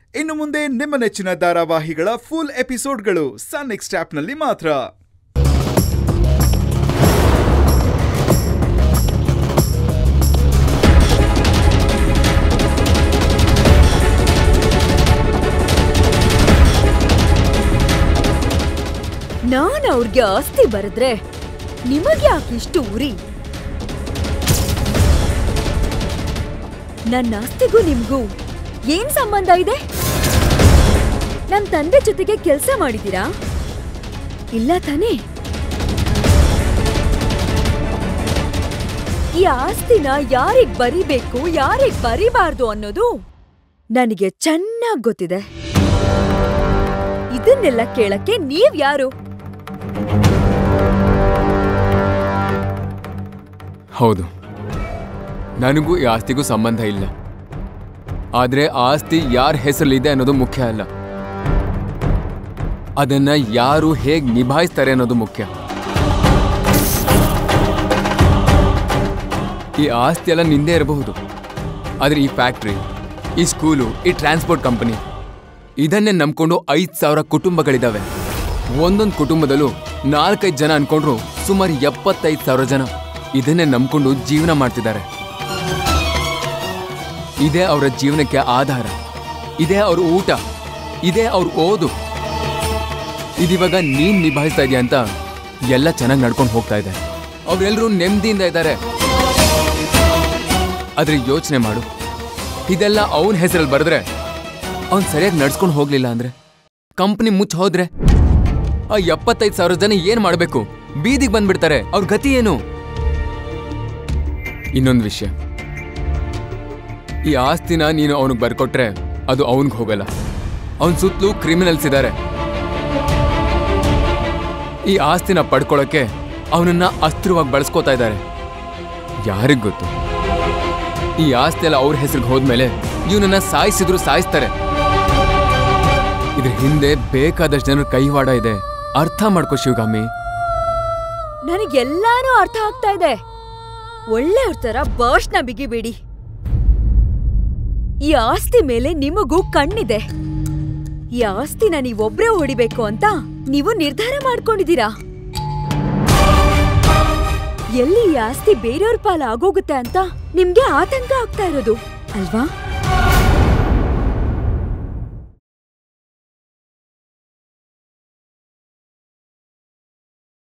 ಇನ್ನು ಮುಂದೆ ನಿಮ್ಮ ನೆಚ್ಚಿನ ಧಾರಾವಾಹಿಗಳ ಫುಲ್ ಎಪಿಸೋಡ್ಗಳು ಸನ್ ನೆಕ್ಸ್ಟ್ ಆಪ್ನಲ್ಲಿ ಮಾತ್ರ ನಾನ್ ಅವ್ರಿಗೆ ಆಸ್ತಿ ಬರೆದ್ರೆ ನಿಮಗೆ ಯಾಕೆ ಇಷ್ಟು ಉರಿ ನನ್ನ ಆಸ್ತಿಗೂ ನಿಮ್ಗೂ ಏನ್ ಸಂಬಂಧ ಇದೆ ನಮ್ ತಂದೆ ಜೊತೆಗೆ ಕೆಲಸ ಮಾಡಿದೀರಾ ಇಲ್ಲ ತಾನೇ ಈ ಆಸ್ತಿನ ಯಾರಿಗ್ ಬರಿಬೇಕು ಯಾರಿಗ್ ಬರಿಬಾರ್ದು ಅನ್ನೋದು ನನಗೆ ಚೆನ್ನಾಗ್ ಗೊತ್ತಿದೆ ಇದನ್ನೆಲ್ಲ ಕೇಳಕ್ಕೆ ನೀವ್ ಯಾರು ಹೌದು ನನಗೂ ಈ ಆಸ್ತಿಗೂ ಸಂಬಂಧ ಇಲ್ಲ ಆದ್ರೆ ಆಸ್ತಿ ಯಾರ ಹೆಸರಲ್ಲಿದೆ ಅನ್ನೋದು ಮುಖ್ಯ ಅಲ್ಲ ಅದನ್ನ ಯಾರು ಹೇಗ್ ನಿಭಾಯಿಸ್ತಾರೆ ಅನ್ನೋದು ಮುಖ್ಯ ಈ ಆಸ್ತಿ ಎಲ್ಲ ನಿಂದೇ ಇರಬಹುದು ಆದ್ರೆ ಈ ಫ್ಯಾಕ್ಟ್ರಿ ಈ ಸ್ಕೂಲು ಈ ಟ್ರಾನ್ಸ್ಪೋರ್ಟ್ ಕಂಪನಿ ಇದನ್ನೇ ನಂಬ್ಕೊಂಡು ಐದ್ ಸಾವಿರ ಕುಟುಂಬಗಳಿದಾವೆ ಒಂದೊಂದು ಕುಟುಂಬದಲ್ಲೂ ನಾಲ್ಕೈದು ಜನ ಅನ್ಕೊಂಡ್ರು ಸುಮಾರು ಎಪ್ಪತ್ತೈದು ಸಾವಿರ ಜನ ಇದನ್ನೇ ನಂಬ್ಕೊಂಡು ಜೀವನ ಮಾಡ್ತಿದ್ದಾರೆ ಇದೇ ಅವರ ಜೀವನಕ್ಕೆ ಆಧಾರ ಇದೇ ಅವ್ರ ಊಟ ಇದೇ ಅವ್ರ ಓದು ಇದಿವಾಗ ನೀನ್ ನಿಭಾಯಿಸ್ತಾ ಇದೆಯಾ ಅಂತ ಎಲ್ಲ ಚೆನ್ನಾಗಿ ನಡ್ಕೊಂಡು ಹೋಗ್ತಾ ಇದೆ ಅವ್ರೆಲ್ಲರೂ ನೆಮ್ಮದಿಯಿಂದ ಇದ್ದಾರೆ ಆದ್ರೆ ಯೋಚನೆ ಮಾಡು ಇದೆಲ್ಲ ಅವನ ಹೆಸರಲ್ಲಿ ಬರೆದ್ರೆ ಅವ್ನ್ ಸರಿಯಾಗಿ ನಡ್ಸ್ಕೊಂಡು ಹೋಗ್ಲಿಲ್ಲ ಅಂದ್ರೆ ಕಂಪ್ನಿ ಮುಚ್ಚ ಹೋದ್ರೆ ಆ ಎಪ್ಪತ್ತೈದು ಸಾವಿರ ಜನ ಏನ್ ಮಾಡ್ಬೇಕು ಬೀದಿಗೆ ಬಂದ್ಬಿಡ್ತಾರೆ ಅವ್ರ ಗತಿ ಏನು ಇನ್ನೊಂದು ವಿಷಯ ಈ ಆಸ್ತಿನ ನೀನು ಅವನಿಗೆ ಬರ್ಕೊಟ್ರೆ ಅದು ಅವನಿಗೆ ಹೋಗಲ್ಲ ಅವನ ಸುತ್ತಲೂ ಕ್ರಿಮಿನಲ್ಸ್ ಇದ್ದಾರೆ ಈ ಆಸ್ತಿನ ಪಡ್ಕೊಳ್ಳೋಕೆ ಅವನನ್ನ ಅಸ್ತ್ರವಾಗಿ ಬಳಸ್ಕೋತಾ ಇದ್ದಾರೆ ಯಾರಿಗ್ ಗೊತ್ತು ಈ ಆಸ್ತಿ ಎಲ್ಲ ಅವ್ರ ಹೆಸರಿಗೆ ಹೋದ್ಮೇಲೆ ಇವನನ್ನ ಸಾಯಿಸಿದ್ರು ಸಾಯಿಸ್ತಾರೆ ಇದ್ರ ಹಿಂದೆ ಬೇಕಾದಷ್ಟು ಜನರ ಕೈವಾಡ ಇದೆ ಅರ್ಥ ಮಾಡ್ಕೋ ಶಿವಗಾಮಿ ನನಗೆಲ್ಲಾನು ಅರ್ಥ ಆಗ್ತಾ ಇದೆ ಒಳ್ಳೆಯವ್ರ ತರ ಭಾಷಣ ಬಿಗಿಬೇಡಿ ಈ ಆಸ್ತಿ ಮೇಲೆ ನಿಮಗೂ ಕಣ್ಣಿದೆ ಈ ಆಸ್ತಿನ ನೀವೊಬ್ರೇ ಹೊಡಿಬೇಕು ಅಂತ ನೀವು ನಿರ್ಧಾರ ಮಾಡ್ಕೊಂಡಿದ್ದೀರಾ ಎಲ್ಲಿ ಈ ಆಸ್ತಿ ಬೇರೆಯವ್ರ ಪಾಲ ಆಗೋಗುತ್ತೆ ಅಂತ ನಿಮ್ಗೆ ಆತಂಕ ಆಗ್ತಾ ಇರೋದು ಅಲ್ವಾ